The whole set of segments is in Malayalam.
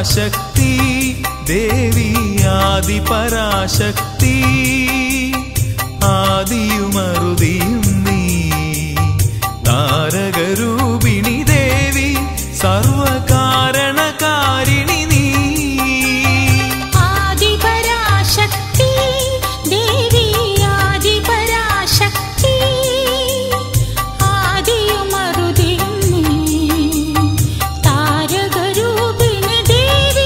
പരാശക്തി ദേവി ആദി പരാശക്തി ആദിയുമറുതിയും നീ താരകരൂപിണി ദേവി സർവകാരണകാരിണി നീ ആദിപരാശക്തി ദേവി ആദിപരാശക്തി ആദിയുമറുതിയും നീ താരകരൂപിണി ദേവി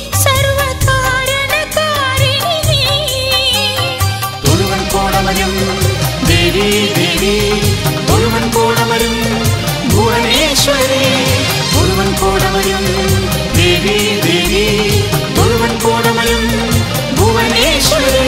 സർവകാരണകാരിണി നീ തൊഴുവൻ കോടമരും ദേവി ദേവി തൊഴുവൻ കോടമരും ഭുവനേശ്വരി തൊഴുവൻ കോടമരും ദേവി ദേവി തൊഴുവൻ കോടമരും ഭുവനേശ്വരി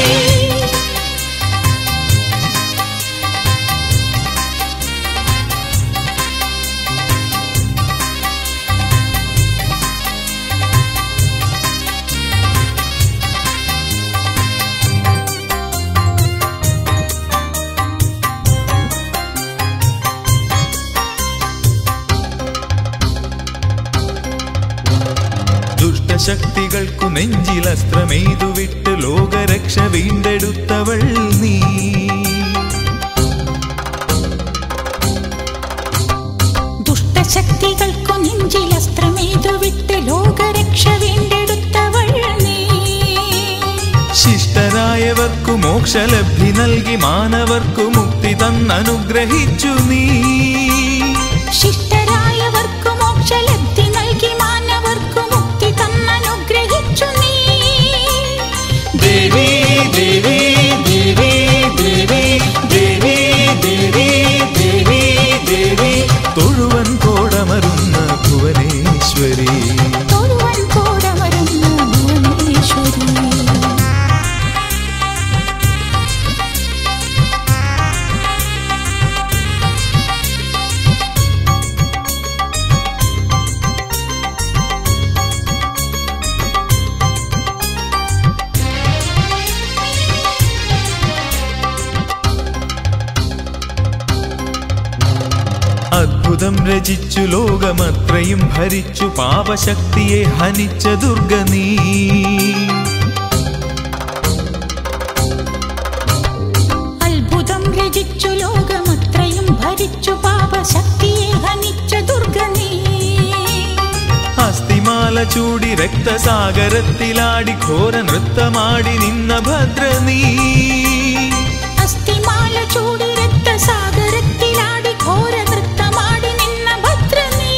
ദുഷ്ടശക്തികൾക്കു നെഞ്ചിലസ്ത്രമെയ്തു വിട്ട് ലോകരക്ഷ വീണ്ടെടുത്തവൾ നീ ദുഷ്ടശക്തികൾക്കു നെഞ്ചിലസ്ത്രമേതു വിട്ട് ലോകരക്ഷ വീണ്ടെടുത്തവൾ നീ ശിഷ്ടരായവർക്കു മോക്ഷലബ്ധി നൽകി മാനവർക്കു മുക്തി തന്നനുഗ്രഹിച്ചു നീ ശിഷ്ടരായവർക്കു മോക്ഷലബ്ധി നൽകി മാനവർക്കു മുക്തി തന്നനുഗ്രഹിച്ചു നീ ദേവി ദേവി ദേവി ദേവി ദേവി ദേവി ദേവി ദേവി തൊഴുവൻ കോടമരുന്ന ഭുവനേശ്വരി തൊഴുവൻ കോടമരുന്ന ഭുവനേശ്വരി അത്ഭുതം രചിച്ചു ലോകമത്രയും ഭരിച്ചു പാപശക്തിയെ ഹനിച്ച ദുർഗ നീ അത്ഭുതം രചിച്ചു ലോകമത്രയും ഭരിച്ചു പാപശക്തിയെ ഹനിച്ച ദുർഗ നീ അസ്ഥിമാല ചൂടി രക്തസാഗരത്തിലാടി ഘോര നൃത്തമാടി നിന്ന ഭദ്ര നീ അസ്ഥിമാല ചൂടി രക്തസാഗരത്തിലാടി ഘോര നൃത്തമാടി നിന്ന ഭദ്ര നീ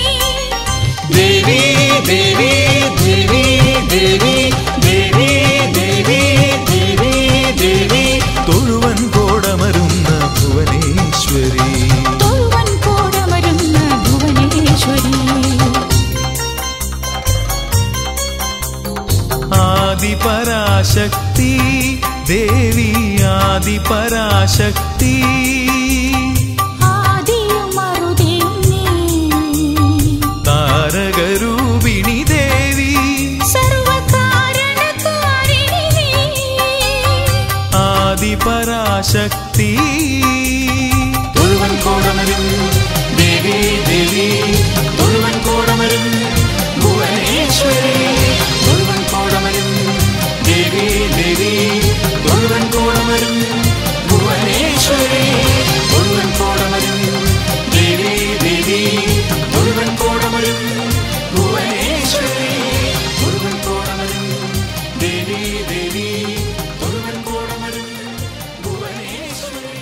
ദേവി ദേവി ദേവി ദേവി ദേവി ദേവി ദേവി ദേവി തൊഴുവൻ കോടമരുന്ന ഭുവനേശ്വരി തൊഴുവൻ കോടമരുന്ന ഭുവനേശ്വരി ആദിപരാശക്തി ദേവി ആദിപരാശക്തി ആദിയുമറുതിയും നീ താരകരൂപിണി ദേവി സർവകാരണകാരിണി നീ ആദിപരാശക്തി തൊഴുവൻ കോടമരും ദേവി ദേവി തൊഴുവൻ കോടമരും ഭുവനേശ്വരി തൊഴുവൻ കോടമരും ദേവി ദേവി തൊഴുവൻ കോടമരും ഭുവനേശ്വരി തൊഴുവൻ കോടമരും ദേവി ദേവി തൊഴുവൻ കോടമരും ഭുവനേശ്വരി തൊഴുവൻ കോടമരും ദേവി ദേവി തൊഴുവൻ കോടമരും ഭുവനേശ്വരി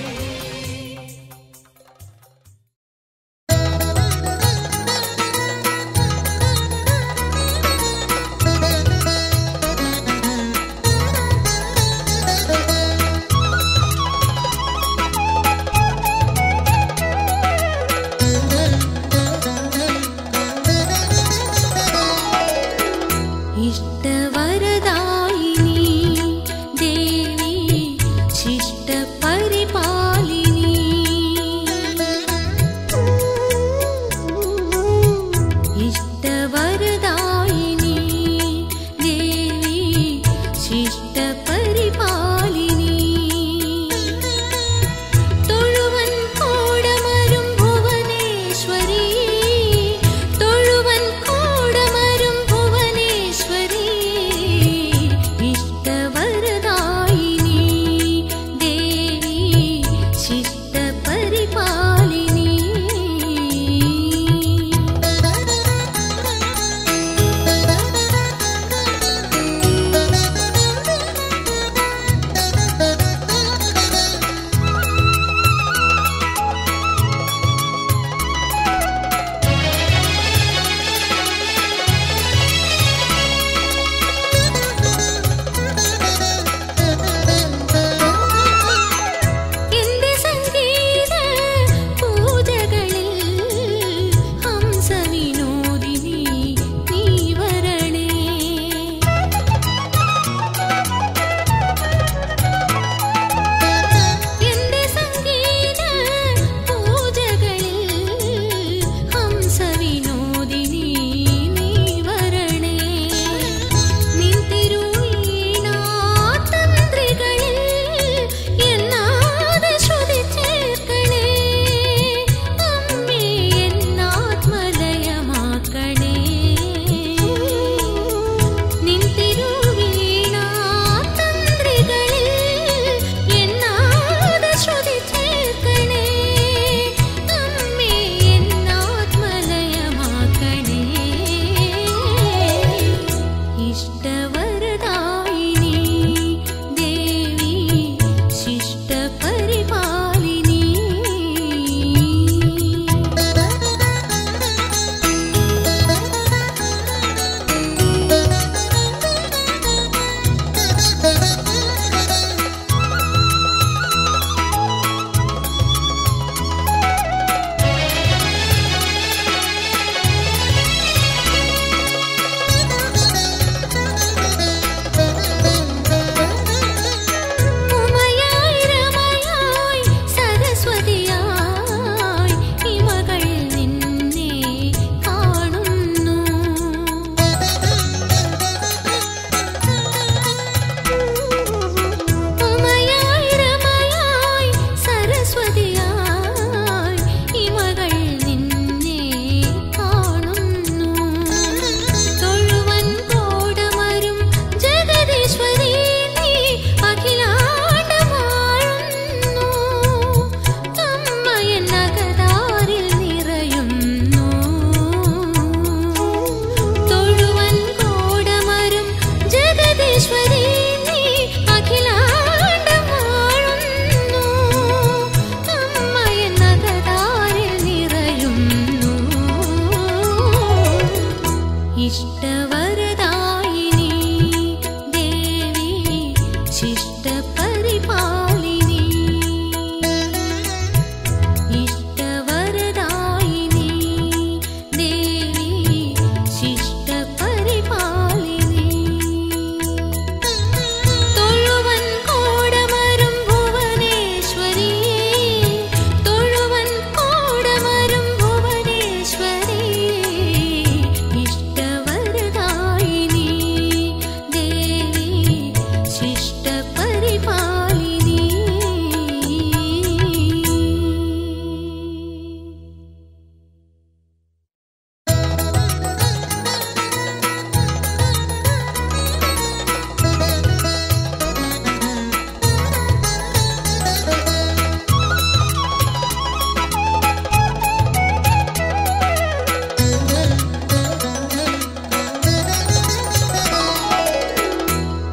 ദേവി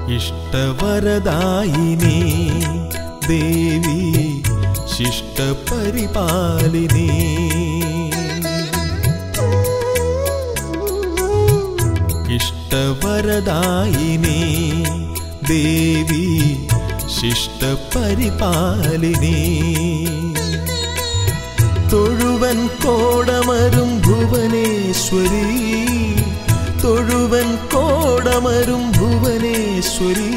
ഇഷ്ടവരദായിനി ദേവി ശിഷ്ടപരിപാലിനി ഇഷ്ടവരദായിനി ദേവി ശിഷ്ടപരിപാലിനി തൊഴുവൻ കോടമരും ഭുവനേശ്വരി തൊഴുവൻ കോടമരും ഭുവനേശ്വരി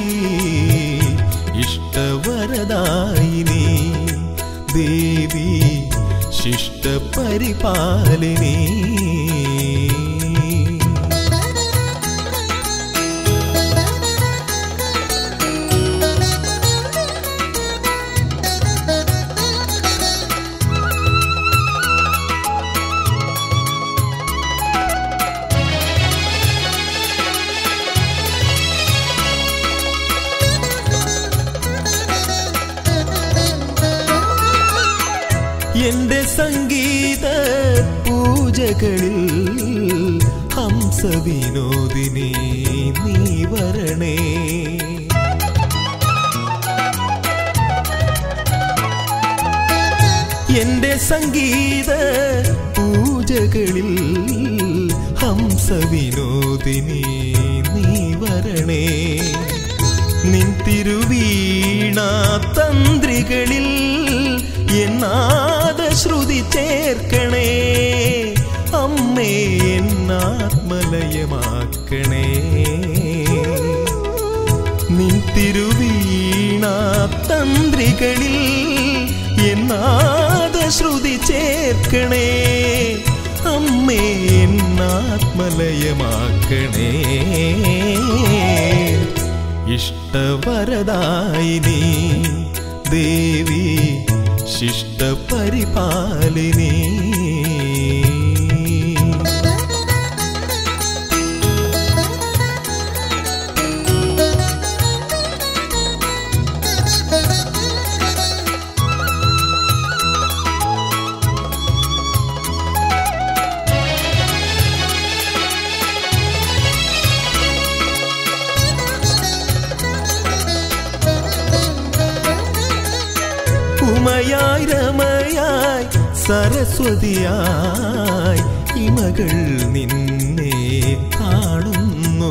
ഇഷ്ടവരദായിനി ദേവി ശിഷ്ടപരിപാലിനി എന്റെ സംഗീത പൂജകളിൽ ഹംസവിനോദിനി നീ വരണേ എന്റെ സംഗീത പൂജകളിൽ ഹംസവിനോദിനി നീ വരണേ നിൻ തിരുവീണ തന്ത്രികളിൽ എന്നാദ ശ്രുതി ചേർക്കണേ അമ്മേ എന്നാത്മലയമാക്കണേ നിൻ തിരുവീണ തന്ത്രികളിൽ എന്നാദ ശ്രുതി ചേർക്കണേ അമ്മേ എന്നാത്മലയമാക്കണേ ഇഷ്ടവരദായിനി ദേവി ശിഷ്ടപരിപാലിനി ഉമയായി രമയായി സരസ്വതിയായി ഇമകൾ നിന്നെ കാണുന്നു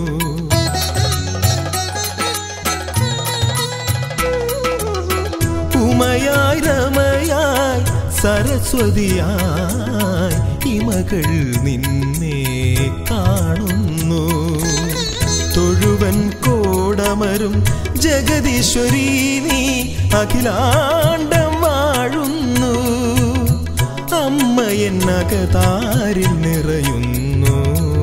ഉമയായി രമയായി സരസ്വതിയായി ഇമകൾ നിന്നെ കാണുന്നു തൊഴുവൻ കോടമരും ജഗദീശ്വരി നീ അഖിലാണ്ടം വാഴുന്നു അമ്മ എന്നകതാരിൽ നിറയുന്നു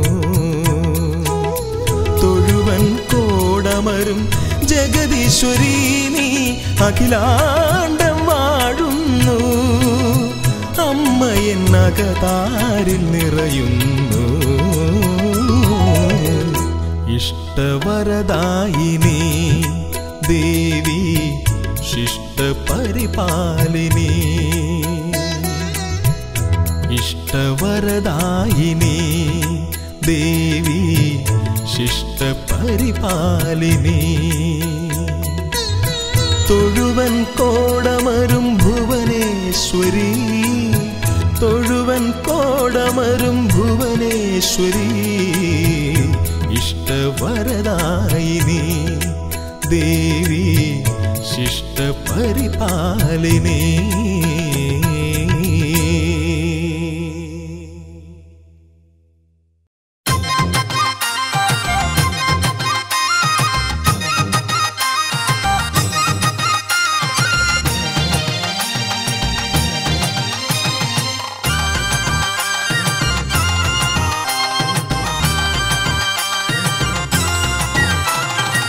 തൊഴുവൻ കോടമരും ജഗദീശ്വരി നീ അഖിലാണ്ടം വാഴുന്നു അമ്മ എന്നകതാരിൽ നിറയുന്നു ഇഷ്ടവരദായിനി ദേവി ശിഷ്ടപരിപാലിനി ഇഷ്ടവരദായിനി ദേവി ശിഷ്ടപരിപാലിനി തൊഴുവൻ കോടമരും ഭുവനേശ്വരി തൊഴുവൻ കോടമരും ഭുവനേശ്വരി ഇഷ്ടവരദായിനി ദേവി ശിഷ്ടപരിപാലിനി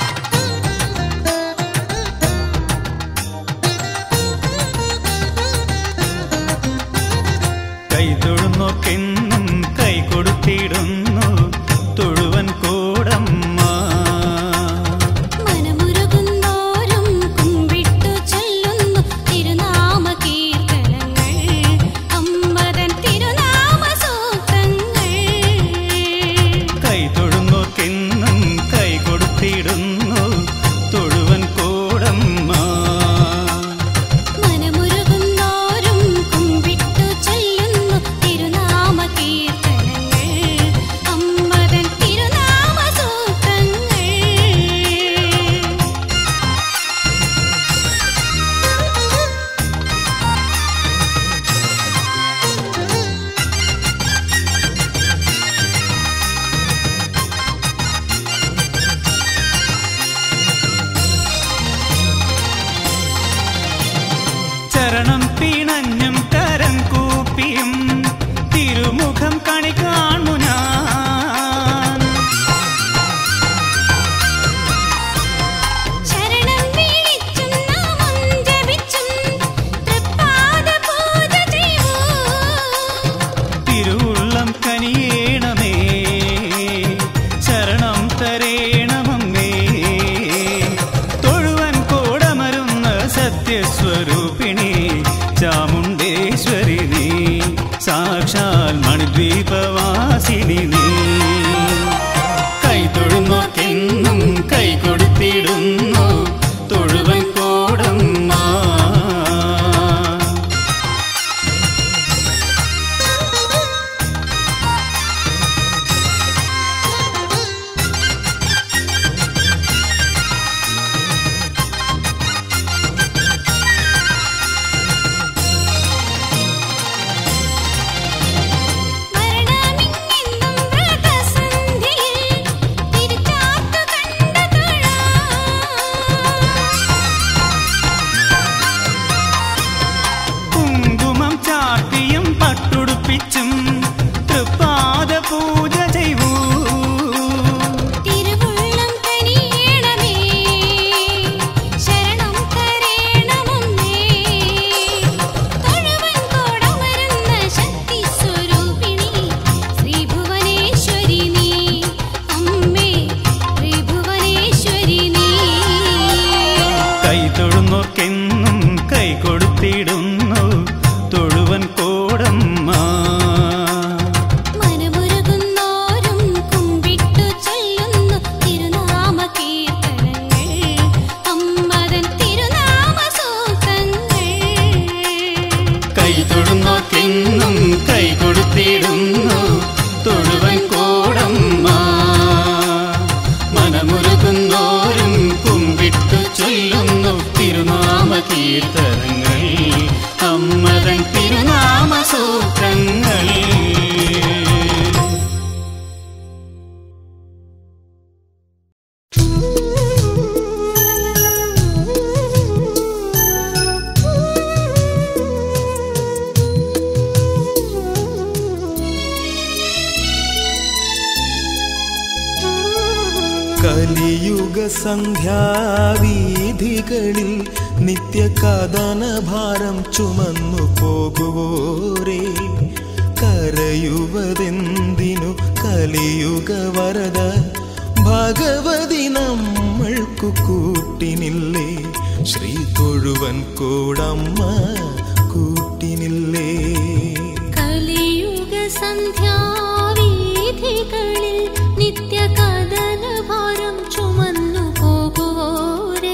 ും സത്യസ്വരൂപിണി ചാമുണ്ടേശ്വരി നീ സാക്ഷാൽ മണിദ്വീപവാസിനി നീ കൈ തൊഴുന്നോക്കെന്നും കൈ കൊടുത്തിടുന്നു തൊഴുവൻ കോടമ്മ മരണമിങ്ങെന്നും വ്രതസന്ധിയിൽ തിരിച്ചാത്തു കണ്ട കുങ്കുമം ചാട്ടിയും പട്ടുടുപ്പിച്ചും തൃപ്പാദ പൂജ ചെയ്വൂ തിരുവുള്ളം കനിയണമേ ശരണം തരേണമൊന്നേ തൊഴുവൻ കോടമരുന്ന ശക്തി സ്വരൂപിണി ശ്രീഭുവനേശ്വരി നീ അമ്മേ ശ്രീഭുവനേശ്വരി നീ കൈ തൊഴുന്നോർക്കെന്നും കൈ കൊടുത്തിടുന്നു തൊഴുവൻ കോടമ്മ മനമുരുകുന്നോരും കുമ്പിട്ടു ചൊല്ലുന്നു തിരുനാമ കീർത്തനങ്ങൾ അമ്മതൻ തിരുനാമ സൂക്തങ്ങൾ കൈ തൊഴുന്നോർക്കെന്നും കൈ കൊടുത്തിടുന്നു തൊഴുവൻ കോടമ്മ മനമുരുകുന്നോരും കുമ്പിട്ടു ചൊല്ലുന്നു തിരുനാമ കീർത്തനങ്ങൾ അമ്മതൻ തിരുനാമ സൂത്രങ്ങൾ കലിയുഗ സന്ധ്യാവീഥികളിൽ നിത്യകഥന ഭാരം ചുമന്നു പോകുവോരേ കരയുവതെന്തിനു കലിയുഗ വരദ ഭഗവതി നമ്മൾക്കു കൂട്ടിനില്ലേ ശ്രീ തൊഴുവൻ കോടമ്മ കൂട്ടിനില്ലേ കലിയുഗ സന്ധ്യാവീഥികളിൽ നിത്യകഥന ഭാരം ചുമന്നു പോകുവോരേ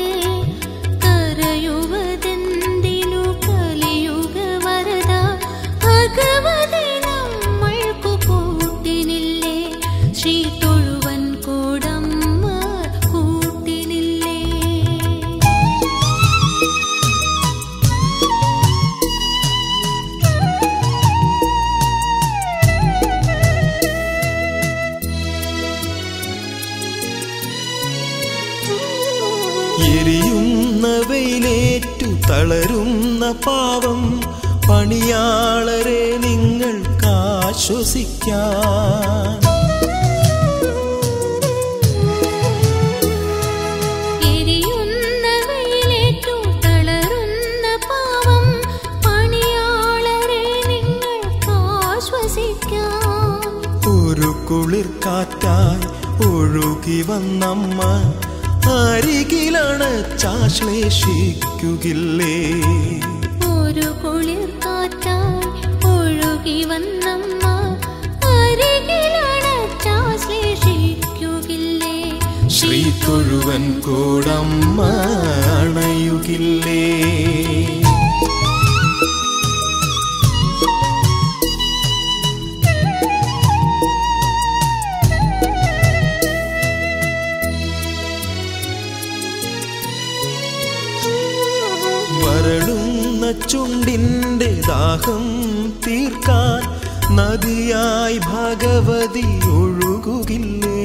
കരയുവതെന്തിനു കലിയുഗ വരദ ഭഗവതി നമ്മൾക്കു കൂട്ടിനില്ലേ ശ്രീ തൊഴുവൻ കോടമ്മ കൂട്ടിനില്ലേ എരിയുന്ന വെയിലേറ്റു തളരുന്ന പാവം പണിയാളരെ നിങ്ങൾക്കാശ്വസിക്കാൻ എരിയുന്ന വെയിലേറ്റു തളരുന്ന പാവം പണിയാളരെ നിങ്ങൾക്കാശ്വസിക്കാം ഒരു കുളിർ കാറ്റായി ഒഴുകി വന്നമ്മ അരികിലാണ് ചാശ്ലേഷിക്കുകില്ലേ ഒരു കുളിർ കാറ്റായി ഒഴുകി വന്നമ്മ അരികിലാണ് ശ്ലേഷിക്കുകില്ലേ ശ്രീ തൊഴുവൻ കൂടമ്മ അണയുകില്ലേ വരളുന്ന ചുണ്ടിൻ്റെ ദാഹം തീർക്കാൻ നദിയായി ഭഗവതി ഒഴുകുകില്ലേ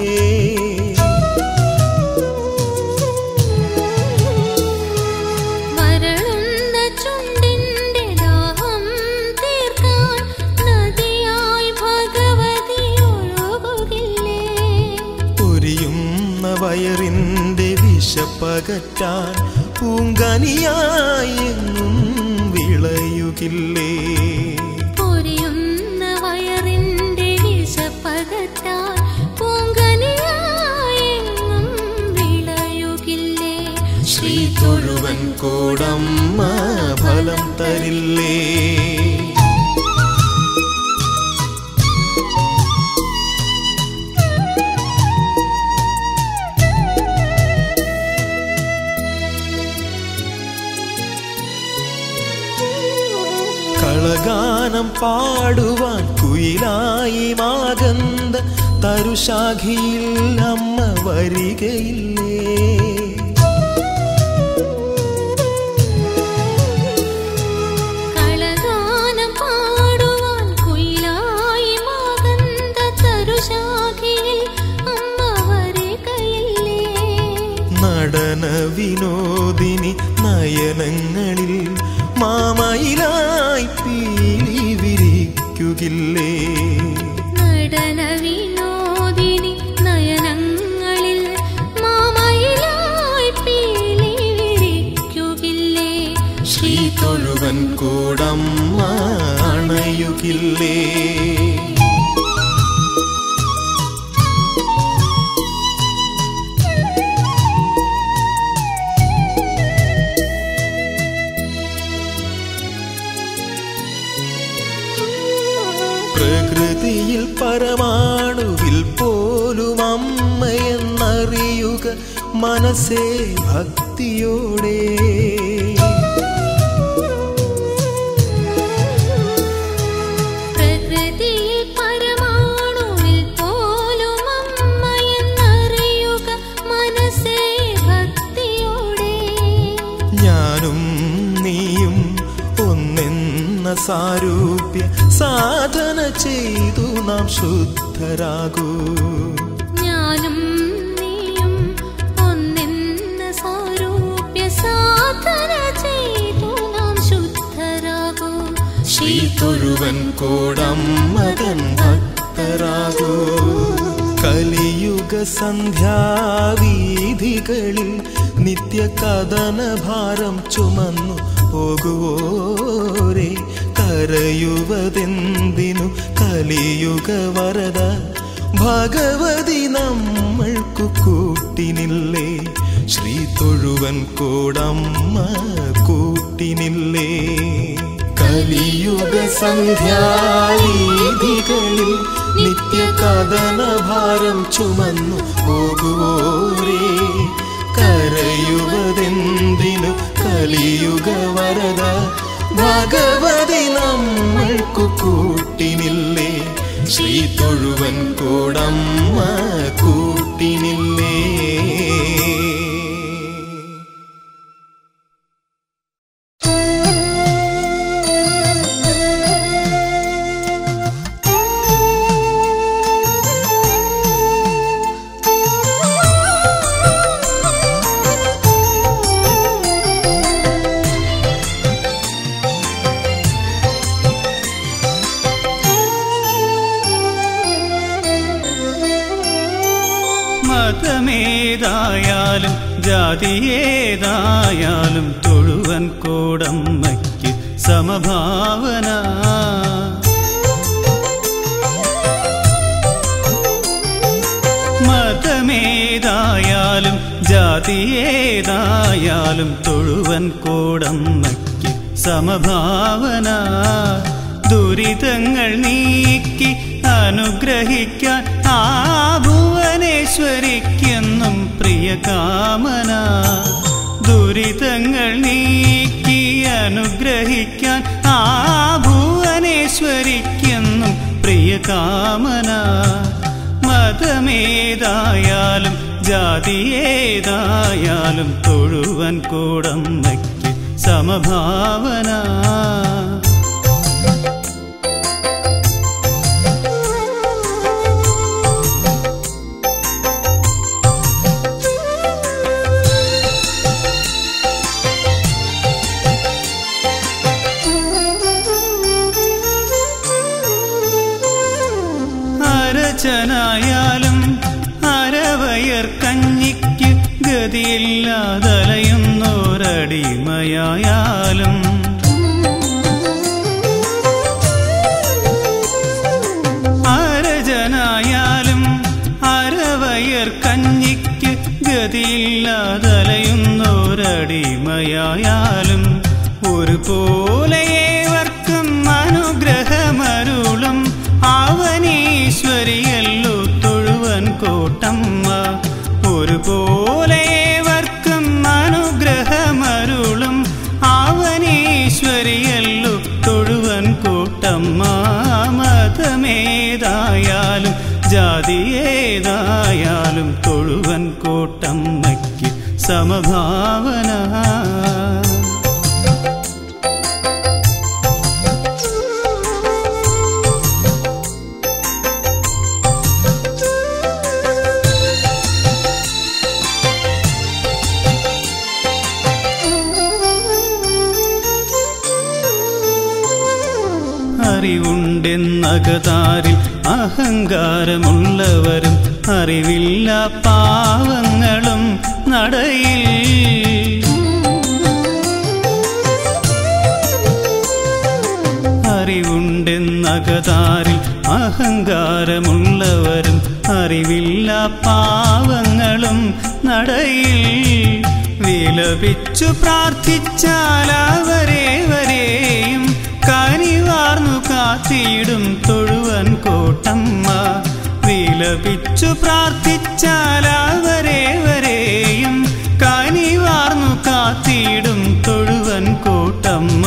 വരളുന്ന ചുണ്ടിന്റെ ദാഹം തീർക്കാൻ നദിയായി ഭഗവതി ഒഴുകുകില്ലേ പൊരിയുന്ന വയറിൻ്റെ വിശപ്പകറ്റാൻ പൂങ്കനിയായി എങ്ങും വിളയുകില്ലേ പൊരിയുന്ന വയറിന്റെ വിശപ്പകറ്റാൻ പൂങ്കനിയായെങ്ങും വിളയുകില്ലേ ശ്രീ തൊഴുവൻ കോടമ്മ ഫലം തരില്ലേ കളഗാനം പാടുവാൻ കുയിലായി മാകന്ത തരുശാഖിയിൽ അമ്മ വരികയില്ലേ കളഗാനം പാടുവാൻ കുയിലായി മാകന്ത തരുശാഖയിൽ അമ്മ വരികയില്ലേ നടന വിനോദിനി നയനങ്ങളിൽ മാമയിലായി പീലി വിരിക്കുകില്ലേ നടന വിനോദിനി നയനങ്ങളിൽ മാമയിലായി പീലി വിരിക്കുകില്ലേ ശ്രീ തൊഴുവൻ കൂടമ്മ അണയുകില്ലേ പ്രകൃതിയിൽ പരമാണുവിൽ പോലും അമ്മയെന്നറിയുക മനസ്സേ ഭക്തിയോടെ പ്രകൃതിയിൽ പരമാണുവിൽ പോലും അമ്മയെന്നറിയുക മനസ്സേ ഭക്തിയോടെ ഞാനും നീയും ഒന്നെന്ന സാരൂപ്യ സാധന ചെയ്തു നാം ശുദ്ധരാകൂ ഞാനും നീയും ഒന്നെന്ന സാരൂപ്യ സാധന ചെയ്തു നാം ശുദ്ധരാകൂ ശ്രീ തൊഴുവൻ കോടമ്മകൻ ഭക്തരാകൂ കലിയുഗ സന്ധ്യാവീഥികളിൽ നിത്യ കഥന ഭാരം ചുമന്നു പോകുവോരെ കരയുവതെന്തിനു കലിയുഗ വരദ ഭഗവതി നമ്മൾക്കു കൂട്ടിനില്ലേ ശ്രീ തൊഴുവൻ കോടമ്മ കൂട്ടിനില്ലേ കലിയുഗ സന്ധ്യാവീഥികളിൽ നിത്യ കഥന ഭാരം ചുമന്നു പോകുവോരേ കരയുവതെന്തിനു കലിയുഗ വരദ ഭഗവതി നമ്മൾക്കു കൂട്ടിനില്ലേ ശ്രീ തൊഴുവൻ കോടമ്മ കൂട്ടിനില്ലേ മതമേതായാലും ജാതിയേതായാലും തൊഴുവൻ കോടമ്മയ്ക്ക് സമഭാവന മതമേതായാലും ജാതിയേതായാലും തൊഴുവൻ കോടമ്മയ്ക്ക് സമഭാവന ദുരിതങ്ങൾ നീക്കി അനുഗ്രഹിക്കാൻ ആ ഭുവനേശ്വരിക്കെന്നും പ്രിയ കാമന ദുരിതങ്ങൾ നീക്കി അനുഗ്രഹിക്കാൻ ആ ഭുവനേശ്വരിക്കെന്നും പ്രിയ കാമന മതമേതായാലും ജാതിയേതായാലും തൊഴുവൻ കൂടമ്മയ്ക്ക് സമഭാവന അരച്ചനായാലും അരവയർ കഞ്ഞിക്ക് ഗതിയില്ലാതലയുന്നോരടിമയായാലും അരജനായാലും അരവയർ കഞ്ഞിക്ക് ഗതിയില്ലാതലയുന്നോരടിമയായാലും അടിമയായാലും ഒരുപോലെ ഏവർക്കും അനുഗ്രഹമരുളും അവനീശ്വരിയല്ലോ തൊഴുവൻ കോട്ടമ്മ ഒരുപോലെ ഏവർക്കും അനുഗ്രഹമരുളും അവനീശ്വരിയല്ലോ തൊഴുവൻ കൂട്ടമ്മ മതമേതായാലും ജാതിയേതായാലും തൊഴുവൻ കൂട്ടമ്മയ്ക്ക് സമഭാവന അറിവുണ്ടെന്നകതാരിൽ അഹങ്കാരമുള്ളവരും അറിവില്ല പാവങ്ങളും നടയിൽ അറിവുണ്ടെന്നകതാരിൽ അഹങ്കാരമുള്ളവരും അറിവില്ല പാവങ്ങളും നടയിൽ വിലപിച്ചു പ്രാർത്ഥിച്ചാൽ അവരെ വരെയും കനിവാർന്നു കാത്തിയിടും തൊഴുവൻ കോട്ടമ്മ വിലപിച്ചു പ്രാർത്ഥിച്ചാൽ അവരെ വരെയും കനിവാർന്നു കാത്തിയിടും തൊഴുവൻ കോട്ടമ്മ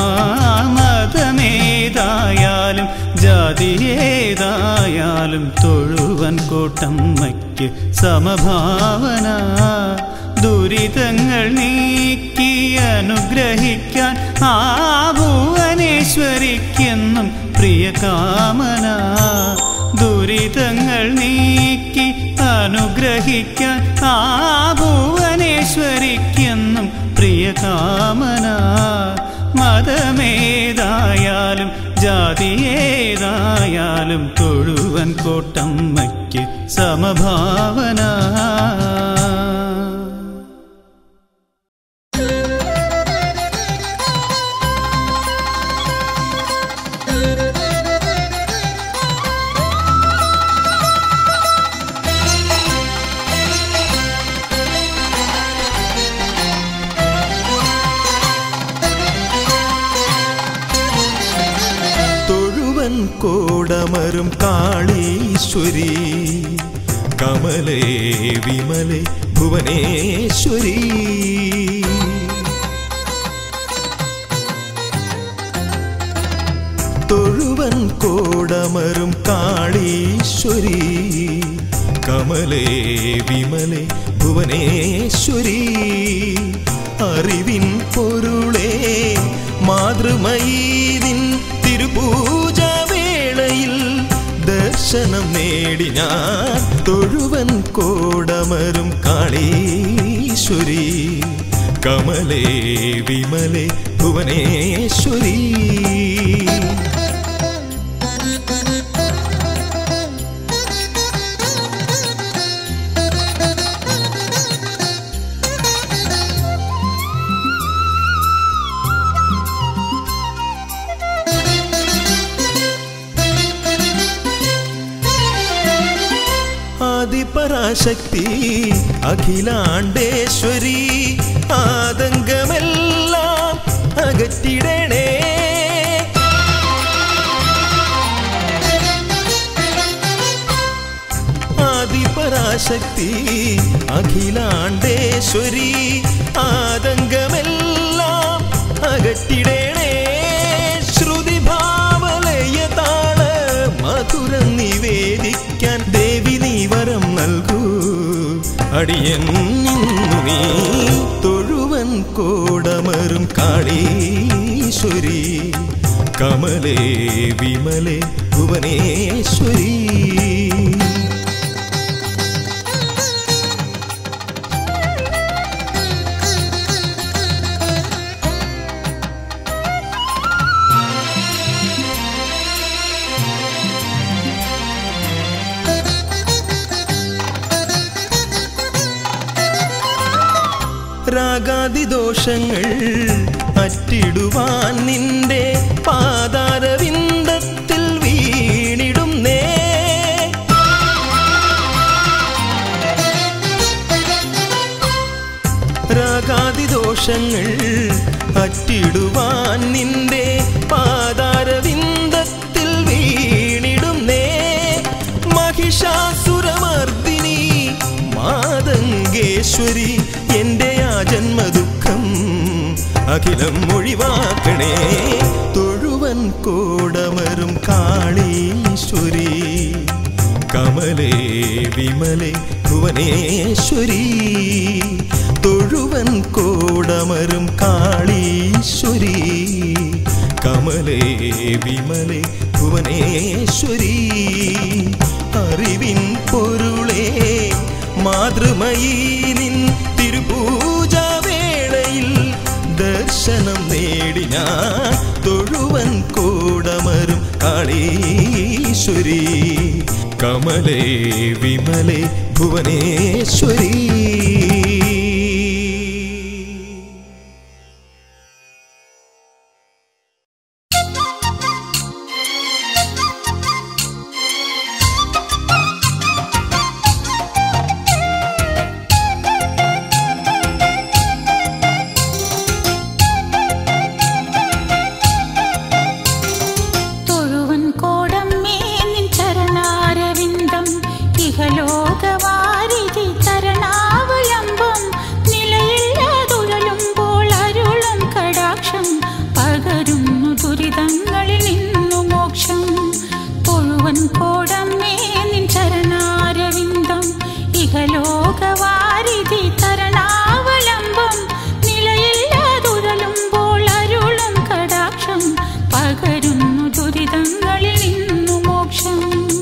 മതമേതായാലും ജാതിയേതായാലും തൊഴുവൻ കോട്ടമ്മയ്ക്ക് സമഭാവന ദുരിതങ്ങൾ നീക്കി അനുഗ്രഹിക്കാൻ ആ ഭുവനേശ്വരിക്കെന്നും പ്രിയ കാമന ദുരിതങ്ങൾ നീക്കി അനുഗ്രഹിക്കാൻ ആ ഭുവനേശ്വരിക്കെന്നും പ്രിയ കാമന മതമേതായാലും ജാതിയേതായാലും തൊഴുവൻ കോട്ടമ്മയ്ക്ക് സമഭാവന തൊഴുവൻ കോടമരും കാളീശ്വരി കമലേ വിമലേ ഭുവനേശ്വരി തൊഴുവൻ കോടമരും കാളീശ്വരി കമലേ വിമലേ ഭുവനേശ്വരി അറിവിൻ പൊരുളേ മാതൃമയീതിൻ തിരുപൂജ വേളയിൽ ദർശനം നേടി ഞാൻ തൊഴുവൻ കോടമരും കാളീശ്വരി കമലേ വിമലേ ഭുവനേശ്വരി ആദിപരാശക്തി അഖിലാണ്ടേശ്വരി ആതങ്കമെല്ലാം അകറ്റിടണേ ആദിപരാശക്തി അഖിലാണ്ടേശ്വരി ആതങ്കമെല്ലാം അകറ്റിടണേ ശ്രുതി ഭാവലയ താള മധുരം നിവേദിക്കാൻ ദേവി നീ വരം നൽകൂ അടിയൻ നിന്നു നീ തൊഴുവൻ കോടമരും കാളീശ്വരി കമലേ വിമലേ ഭുവനേശ്വരി രാഗാതിദോഷങ്ങൾ അറ്റിടുവാൻ നിന്റെ പാതാരവിന്ദത്തിൽ വീണിടും നേ രോഗാതിദോഷങ്ങൾ അറ്റിടുവാൻ നിന്റെ പാതാരവിന്ദത്തിൽ വീണിടുന്നേ മഹിഷാസുരമർദിനി മാതങ്കേശ്വരി എൻ്റെ ആ ജന്മദുഃഖം അഖിലം ഒഴിവാക്കണേ തൊഴുവൻ കോടമരും കാളീശ്വരി കമലേ വിമലേ ഭുവനേശ്വരി തൊഴുവൻ കോടമരും കാളീശ്വരി കമലേ വിമലേ ഭുവനേശ്വരി അറിവിൻ പൊരുളേ മാതൃമയീ നിൻ തിരുപൂജാവേളയിൽ ദർശനം നേടി ഞാൻ തൊഴുവൻ കൂടമരും കാളീശ്വരി കമലേ വിമലേ ഭുവനേശ്വരി തൊഴുവൻ കോടമ്മേ നിൻ ചരണാരവിന്ദം ഇഹലോകവാരിധി തരണാവലംബം നിലയില്ലാതുഴലുമ്പോൾ അരുളും കടാക്ഷം പകരുന്നു ദുരിതങ്ങളിൽ നിന്നു മോക്ഷം തൊഴുവൻ കോടമ്മേ നിൻ ചരണാരവിന്ദം ഇഹലോകവാരിധി തരണാവലംബം നിലയില്ലാതുഴലുമ്പോൾ അരുളും കടാക്ഷം പകരുന്നു ദുരിതങ്ങളിൽ നിന്നു മോക്ഷം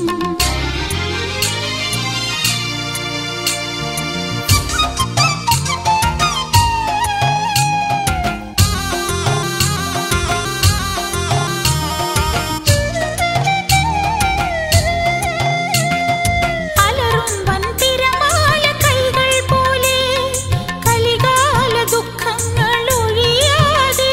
അലറും വൻതിരമാല കൈകൾ പോലെ കലികാല ദുഃഖങ്ങൾ ഒഴിയാതെ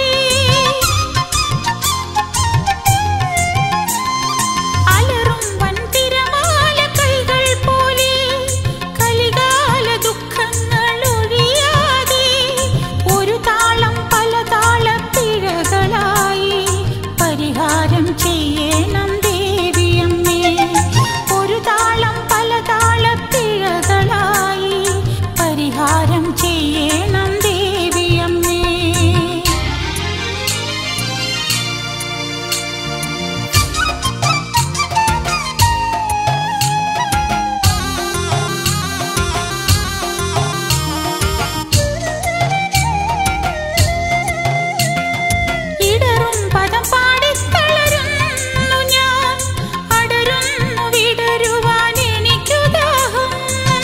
അലറും വൻതിരമാല കൈകൾ പോലെ കലികാല ദുഃഖങ്ങൾ ഒഴിയാതെ ഒരു താളം പല താളപ്പിഴകളായി പരിഹാരം ചെയ്യണം ദേവിയമ്മേ ഒരു താളം പല താളപ്പിഴകളായി പരിഹാരം ചെയ്യണം ദേവിയമ്മേ ഇടറും പദം പാടിത്തളരുന്നു ഞാൻ അടരുന്നു വിടരുവാൻ എനിക്കു ദാഹം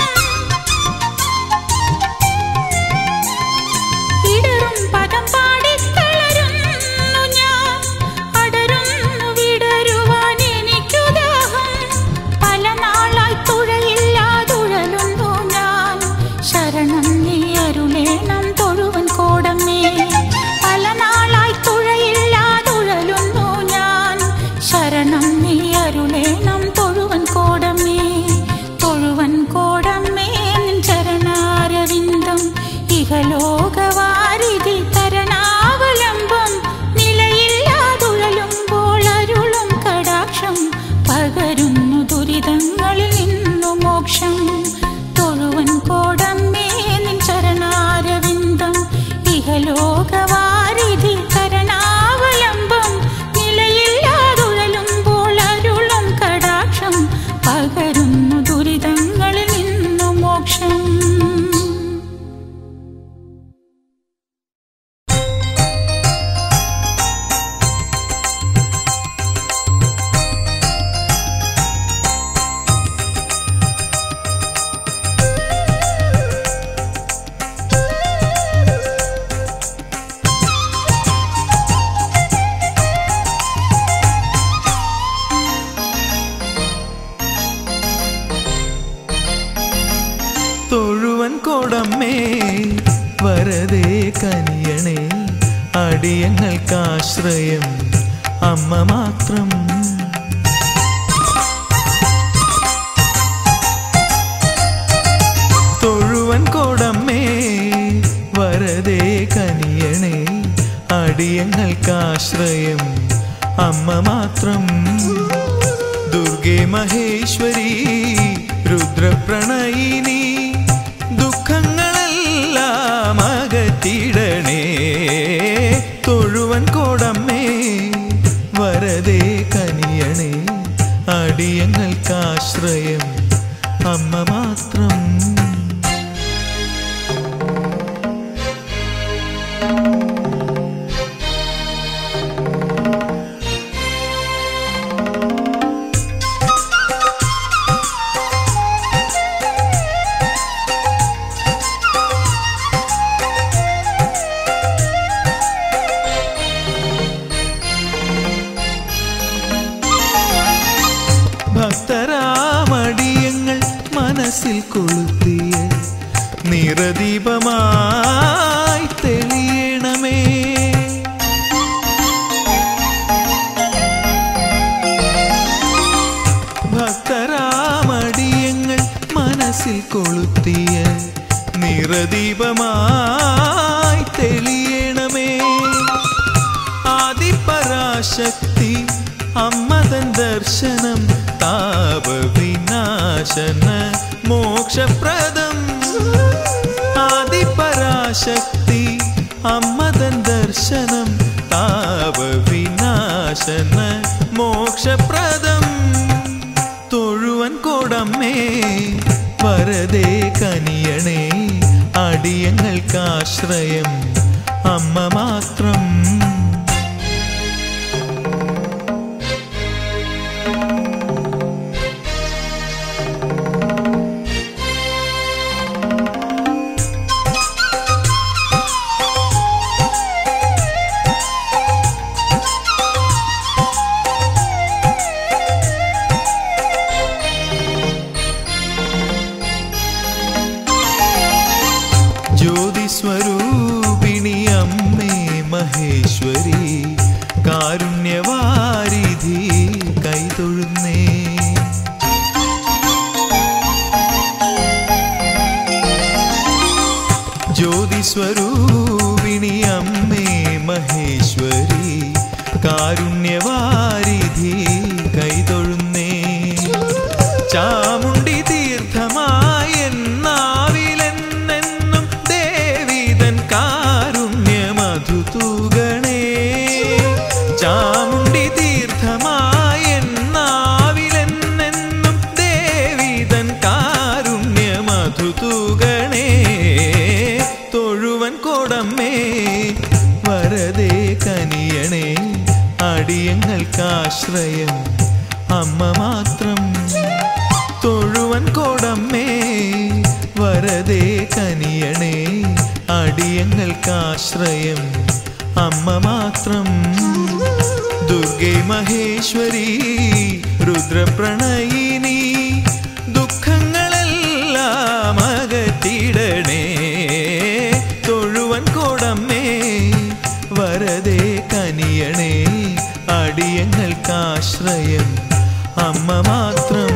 ഇടറും പദം പാടിത്തളരുന്നു ഞാൻ അടരുന്നു വിടരുവാൻ എനിക്കു ദാഹം പല നാളായി തുഴയില്ലാതുഴലുന്നു ഞാൻ ശരണം നീ അരുളേണം തൊഴുവൻ കോടമേ പല നാളായി തുഴയില്ലാതുഴലുന്നു ഞാൻ ശരണം നീ അരുളേണം തൊഴുവൻ കോടമേ തൊഴുവൻ കോടമേ നിൻ ചരണാരവിന്ദം ഇഹലോകവാരിധി തരണാവലംബം നിലയില്ലാതുഴലുമ്പോൾ അരുളും കടാക്ഷം പകരുന്നു ദുരിതങ്ങളിൽ നിന്നു മോക്ഷം തൊഴുവൻ കോടമ്മേ നിൻ ചരണാരവിന്ദം ഇഹലോകവാരിധി തരണാവലംബം നിലയില്ലാതുഴലുമ്പോൾ അരുളും കടാക്ഷം പകരുന്നു ദുരിതങ്ങളിൽ നിന്നു മോക്ഷം തൊഴുവൻ കോടമ്മേ വരതേ കനിയണേ അടിയങ്ങൾക്കാശ്രയം അമ്മ മാത്രം തൊഴുവൻ കോടമ്മേ വരതേ വരതേ കനിയണേ അടിയങ്ങൾക്കാശ്രയം അമ്മ മാത്രം ദുർഗേ മഹേശ്വരി രുദ്രപ്രണയിനി ദുഃഖങ്ങളെല്ലാം അകറ്റിടണേ തൊഴുവൻ കോടമ്മേ വരതേ കനിയണേ അടിയങ്ങൾക്കാശ്രയം അമ്മ മാത്രം ഭക്തരാമടിയങ്ങൾ മനസ്സിൽ കൊളുത്തിയ നിറദീപമായി തെളിയണമേ ഭക്തരാമടിയങ്ങൾ മനസ്സിൽ കൊളുത്തിയ നിറദീപമായി തെളിയണമേ ആദിപരാശക്തി അമ്മതൻ ദർശനം താപവിനാശന മോക്ഷപ്രദം ആദിപരാശക്തി അമ്മതൻ ദർശനം താപവിനാശന മോക്ഷപ്രദം തൊഴുവൻ കോടമ്മേ വരതേ കനിയണേ അടിയങ്ങൾക്കാശ്രയം അമ്മ മാത്രം ജ്യോതിസ്വരൂപിണി അമ്മേ മഹേശ്വരി കാരുണ്യവാരിധി കൈതൊഴുന്നേ ജ്യോതിസ്വരൂപിണി അമ്മേ മഹേശ്വരി കാരുണ്യവാരിധി കൈതൊഴുന്നേ ചാമുണ്ടി തീർത്ഥമായ എന്നാവിലെന്നെന്നും ദേവിതൻ കാരുണ്യമധു തൂകണേ ചാമുണ്ടി തീർത്ഥമായ എന്നാവിലെന്നെന്നും ദേവിതൻ കാരുണ്യമധു തൂകണേ തൊഴുവൻ കോടമ്മേ വരതേ കനിയണേ അടിയങ്ങൾക്കാശ്രയം അമ്മ മാത്രം തൊഴുവൻ കോടമ്മേ വരതേ കനിയണേ അടിയങ്ങൾക്കാശ്രയം അമ്മ മാത്രം ദുർഗേ മഹേശ്വരി രുദ്രപ്രണയിനി ദുഃഖങ്ങളെല്ലാം അകറ്റിടണേ തൊഴുവൻ കോടമ്മേ വരതേ കനിയണേ അടിയങ്ങൾക്കാശ്രയം അമ്മ മാത്രം